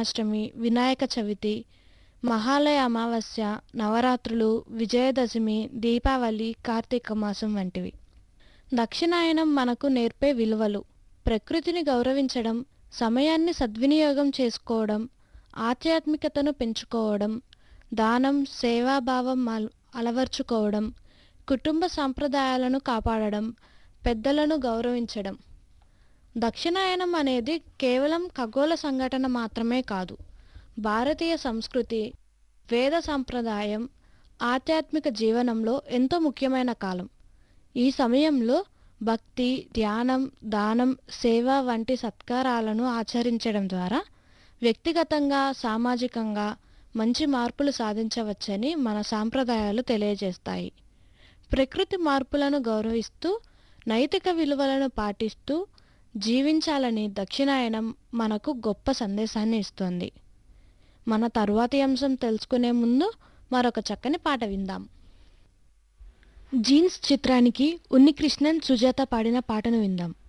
జన్మాష్టమి వినాయక చవితి మహాలయ అమావాస్య నవరాత్రులు విజయదశమి దీపావళి కార్తీక మాసం వంటివి దక్షిణాయనం మనకు నేర్పే విలువలు ప్రకృతిని గౌరవించడం సమయాన్ని సద్వినియోగం చేసుకోవడం ఆధ్యాత్మికతను పెంచుకోవడం దానం సేవాభావం అల- అలవర్చుకోవడం కుటుంబ సాంప్రదాయాలను కాపాడడం పెద్దలను గౌరవించడం దక్షిణాయనం అనేది కేవలం ఖగోళ సంఘటన మాత్రమే కాదు భారతీయ సంస్కృతి వేద సంప్రదాయం ఆధ్యాత్మిక జీవనంలో ఎంతో ముఖ్యమైన కాలం ఈ సమయంలో భక్తి ధ్యానం దానం సేవ వంటి సత్కారాలను ఆచరించడం ద్వారా వ్యక్తిగతంగా సామాజికంగా మంచి మార్పులు సాధించవచ్చని మన సాంప్రదాయాలు తెలియజేస్తాయి ప్రకృతి మార్పులను గౌరవిస్తూ నైతిక విలువలను పాటిస్తూ జీవించాలని దక్షిణాయనం మనకు గొప్ప సందేశాన్ని ఇస్తుంది మన తరువాతి అంశం తెలుసుకునే ముందు మరొక చక్కని పాట విందాం జీన్స్ చిత్రానికి ఉన్నికృష్ణన్ సుజాత పాడిన పాటను విందాం